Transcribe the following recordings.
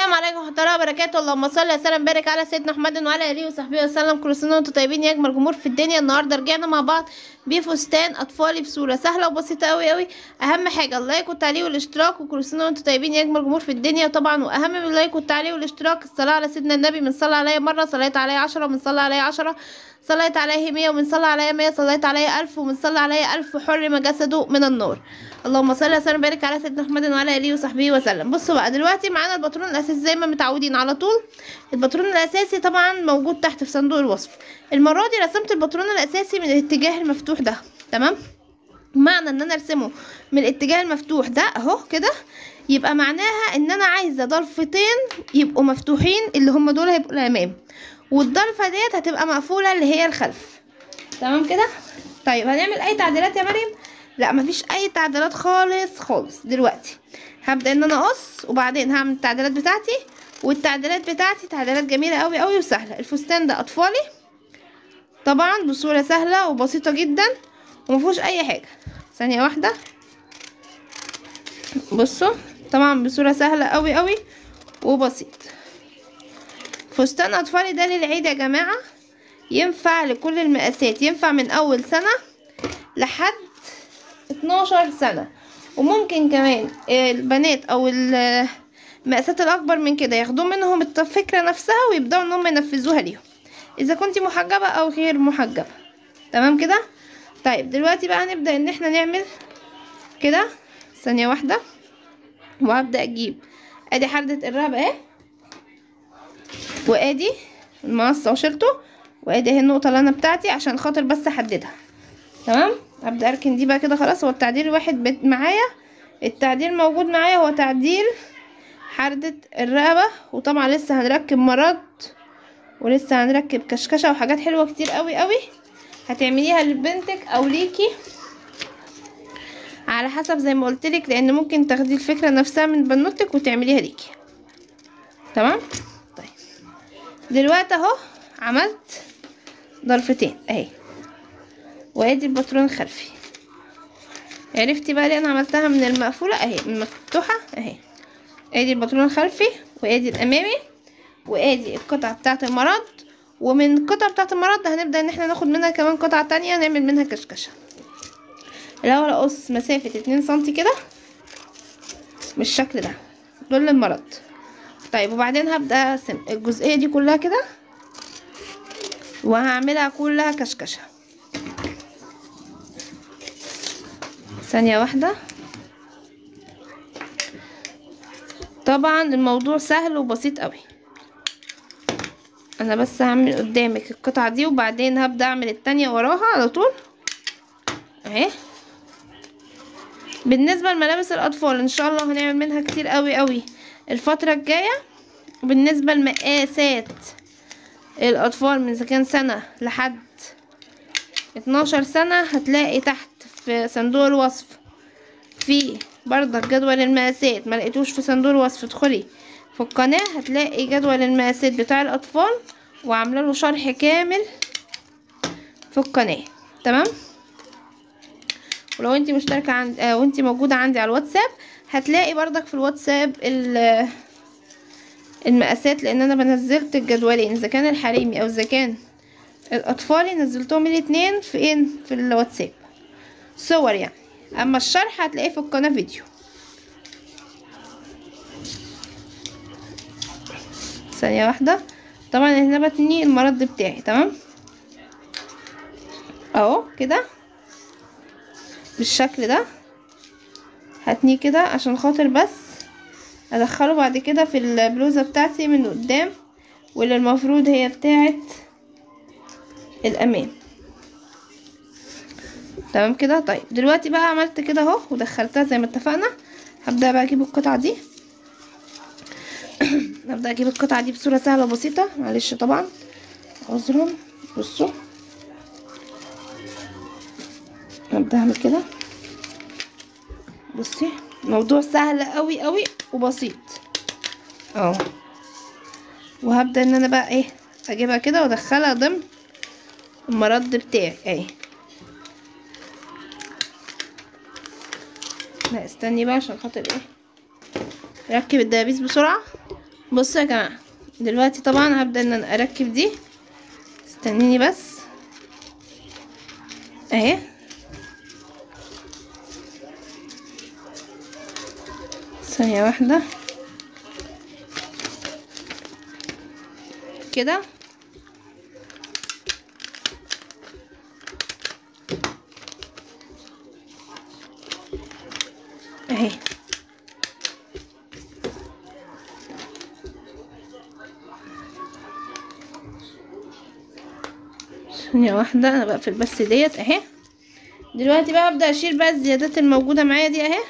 السلام عليكم ورحمه الله وبركاته اللهم صل وسلم بارك على سيدنا محمد وعلى اله وصحبه وسلم كل سنه وانتم طيبين يا اجمل جمهور في الدنيا النهارده رجعنا مع بعض بفستان اطفالي بصوره سهله وبسيطه قوي قوي اهم حاجه اللايك والتعليق والاشتراك وكل سنه وانتم طيبين يا اجمل جمهور في الدنيا طبعا واهم من اللايك والتعليق والاشتراك الصلاه على سيدنا النبي من صلى عليه مره صليت عليه عشرة ومن صلى عليه عشرة صليت عليه مية ومن صلى عليه مية صليت عليه ألف ومن صلى عليه ألف حرم جسده من النار اللهم صل وسلم وبارك على سيدنا محمد وعلى اله وصحبه وسلم بصوا بقى دلوقتي معانا الباترون الاساسي زي ما متعودين على طول الباترون الاساسي طبعا موجود تحت في صندوق الوصف المره دي رسمت الباترون الاساسي من الاتجاه المفتوح ده تمام معنى ان انا ارسمه من الاتجاه المفتوح ده اهو كده يبقى معناها ان انا عايزه ضلفتين يبقوا مفتوحين اللي هم دول هيبقوا الامام والضلفه ديت هتبقى مقفوله اللي هي الخلف تمام كده طيب هنعمل اي تعديلات يا مريم لا مفيش اي تعديلات خالص خالص دلوقتي هبدا ان انا اقص وبعدين هعمل التعديلات بتاعتي والتعديلات بتاعتي تعديلات جميله قوي قوي وسهله الفستان ده اطفالي طبعا بصوره سهله وبسيطه جدا ومفيهوش اي حاجه ثانيه واحده بصوا طبعا بصوره سهله قوي قوي وبسيط فستان اطفالي ده للعيد يا جماعه ينفع لكل المقاسات ينفع من اول سنه لحد 12 سنة وممكن كمان البنات او المقاسات الاكبر من كده ياخدوا منهم الفكرة نفسها ويبدأوا ان هم ينفذوها ليهم اذا كنت محجبة او غير محجبة تمام كده طيب دلوقتي بقى هنبدأ ان احنا نعمل كده ثانية واحدة وهبدأ اجيب ادي حردة الرقبة اهي وادي المقص وشلته وادي اهي النقطة اللي انا بتاعتي عشان خاطر بس احددها تمام ابدا اركن دي بقى كده خلاص هو التعديل الواحد معايا التعديل موجود معايا هو تعديل حردة الرقبة وطبعا لسه هنركب مرض ولسه هنركب كشكشة وحاجات حلوة كتير قوي قوي هتعمليها لبنتك او ليكي على حسب زي ما قلتلك لان ممكن تاخدي الفكرة نفسها من بنوتك وتعمليها ليكي تمام طيب دلوقتي اهو عملت ضرفتين اهي وادي الباترون الخلفي عرفتي بقى ليه انا عملتها من المقفولة اهي من المفتوحة اهي ادي الباترون الخلفي وادي الامامي وادي القطعة بتاعة المرض ومن القطعة بتاعة المرض هنبدأ ان احنا ناخد منها كمان قطعة تانية نعمل منها كشكشة الاول اقص مسافة اتنين سنتي كده بالشكل ده دول المرض طيب وبعدين هبدأ اقسم الجزئية دي كلها كده وهعملها كلها كشكشه ثانية واحدة طبعا الموضوع سهل وبسيط قوي انا بس هعمل قدامك القطعة دي وبعدين هبدأ اعمل التانية وراها على طول اهي بالنسبة لملابس الاطفال ان شاء الله هنعمل منها كتير قوي قوي الفترة الجاية بالنسبة لمقاسات الاطفال من اذا كان سنة لحد اتناشر سنة هتلاقي تحت في صندوق الوصف في برضك جدول المقاسات ما لقيتوش في صندوق الوصف ادخلي في القناة هتلاقي جدول المقاسات بتاع الاطفال وعامله له شرح كامل في القناة تمام ولو انت مشتركة عند آه وانت موجودة عندي على الواتساب هتلاقي برضك في الواتساب المقاسات لان انا بنزلت الجدولين اذا كان الحريمي او اذا كان الاطفالي نزلتهم الاتنين في ايه في الواتساب صور يعني اما الشرح هتلاقيه في القناه فيديو ثانيه واحده طبعا هنا بتني المرض بتاعي تمام اهو كده بالشكل ده هتنيه كده عشان خاطر بس ادخله بعد كده في البلوزه بتاعتي من قدام واللي المفروض هي بتاعت الامام تمام كده طيب دلوقتي بقى عملت كده اهو ودخلتها زي ما اتفقنا هبدا بقى اجيب القطعه دي هبدا اجيب القطعه دي بصوره سهله وبسيطه معلش طبعا عذرا بصوا هبدا اعمل كده بصي موضوع سهل قوي قوي وبسيط اهو وهبدا ان انا بقى ايه اجيبها كده وادخلها ضمن المرد بتاعي اهي لا استني بقى عشان خاطر ايه ركب الدبابيس بسرعة بصوا يا جماعه دلوقتي طبعا هبدا ان انا اركب دي استنيني بس اهي ثانيه واحده كده اهي ثانية واحدة انا بقفل بس ديت اهي دلوقتي بقى ابدأ اشيل بقى الزيادات الموجودة معايا دي اهي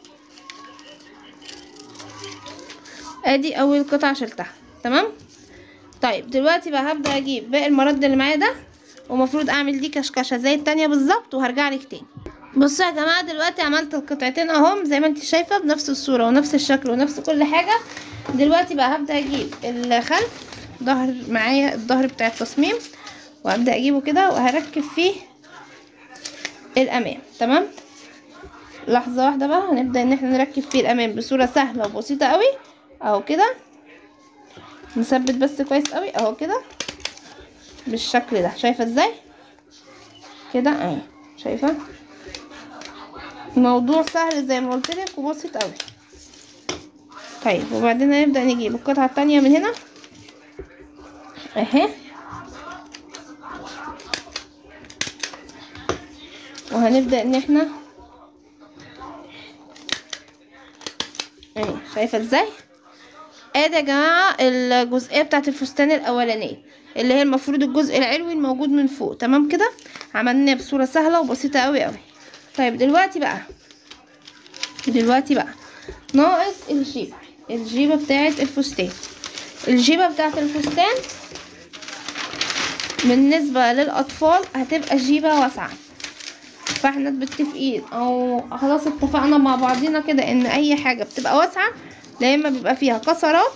ادي اول قطعة شلتها تمام طيب دلوقتي بقى هبدأ اجيب باقي المرد اللي معايا ده ومفروض اعمل دي كشكشة زي التانية بالظبط وهرجع لك تاني بصوا يا جماعة دلوقتي عملت القطعتين اهم زي ما انت شايفة بنفس الصورة ونفس الشكل ونفس كل حاجة دلوقتي بقى هبدأ اجيب الخلف ظهر معايا الظهر بتاع التصميم وهبدأ اجيبه كده وهركب فيه الامام تمام لحظة واحدة بقى هنبدأ ان احنا نركب فيه الامام بصورة سهلة وبسيطة قوي اهو كده نثبت بس كويس قوي اهو كده بالشكل ده شايفة ازاي كده اهي شايفة الموضوع سهل زي ما قلت لك وبسيط قوي طيب وبعدين هنبدأ نجيب القطعة التانية من هنا اهي وهنبدأ ان احنا اهي شايفة ازاي ادي يا جماعة الجزئية بتاعت الفستان الاولانية اللي هي المفروض الجزء العلوي الموجود من فوق تمام كده عملناه بصورة سهلة وبسيطة قوي قوي طيب دلوقتي بقى دلوقتي بقى ناقص الجيبة الجيبة بتاعت الفستان الجيبة بتاعت الفستان بالنسبة للأطفال هتبقى جيبة واسعة فاحنا متفقين او خلاص اتفقنا مع بعضينا كده ان اي حاجة بتبقى واسعة لا اما بيبقى فيها كسرات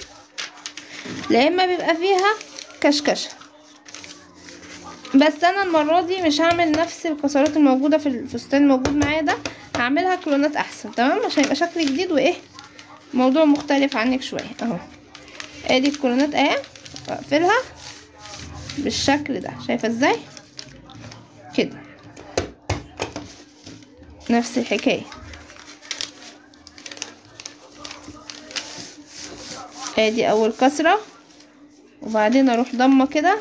لا اما بيبقى فيها كشكشة بس انا المرة دي مش هعمل نفس الكسرات الموجودة في الفستان الموجود معايا ده هعملها كلونات احسن تمام عشان يبقى شكل جديد وايه موضوع مختلف عنك شوية اهو ادي الكولونات اهي اقفلها بالشكل ده شايفة ازاي كده نفس الحكاية ادي اول كسرة وبعدين اروح ضمة كده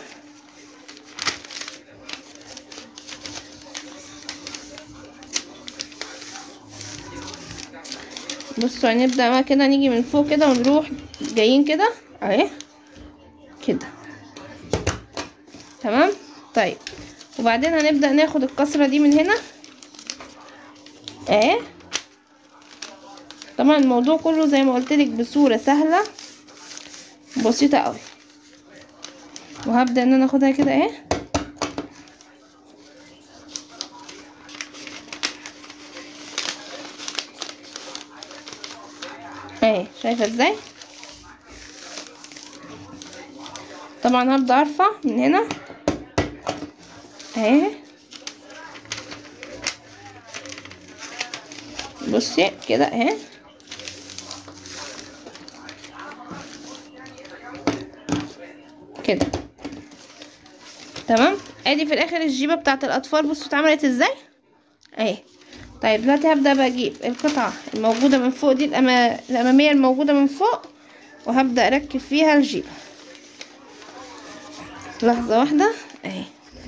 بصوا هنبدأ بقى كده نيجي من فوق كده ونروح جايين كده اهي كده تمام طيب وبعدين هنبدأ ناخد الكسرة دي من هنا اهي طبعا الموضوع كله زي ما قلت لك بصورة سهلة بسيطة قوي وهبدأ ان انا اخدها كده اهي اهي شايفة ازاي طبعا هبدأ ارفع من هنا اهي بصي كده اهي كده تمام ادي في الاخر الجيبه بتاعت الاطفال بصوا اتعملت ازاي اهي طيب دلوقتي هبدا بجيب القطعه الموجوده من فوق دي الأما... الاماميه الموجوده من فوق وهبدا اركب فيها الجيبه لحظه واحده اهي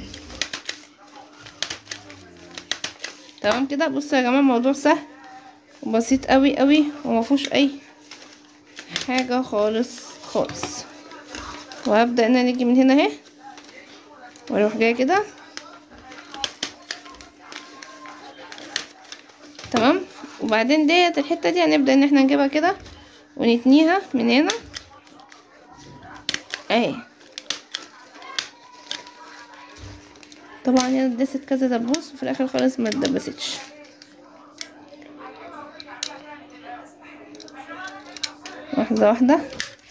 تمام كده بصوا يا جماعه الموضوع سهل وبسيط قوي قوي ومفيهوش اي حاجه خالص خالص وهبدا ان انا نيجي من هنا اهي واروح جايه كده تمام وبعدين ديت الحته دي هنبدا ان احنا نجيبها كده ونتنيها من هنا اهي طبعا هي اتدست كذا دبوس وفي الاخر خالص ما اتدبستش واحده واحده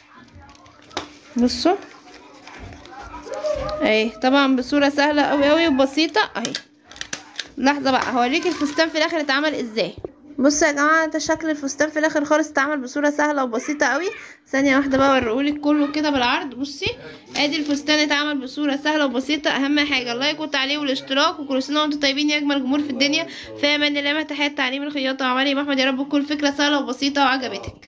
بصوا اهي طبعا بصوره سهله قوي قوي وبسيطه اهي لحظه بقى هوريك الفستان في الاخر اتعمل ازاي بصوا يا جماعه ده شكل الفستان في الاخر خالص اتعمل بصوره سهله وبسيطه قوي ثانيه واحده بقى اوريهولك كله كده بالعرض بصي ادي الفستان اتعمل بصوره سهله وبسيطه اهم حاجه اللايك والتعليق والاشتراك وكل سنه وانتم طيبين يا اجمل جمهور في الدنيا في امان الله مع تحيات تعليم الخياطه وعمري احمد يا رب تكون فكره سهله وبسيطه وعجبتك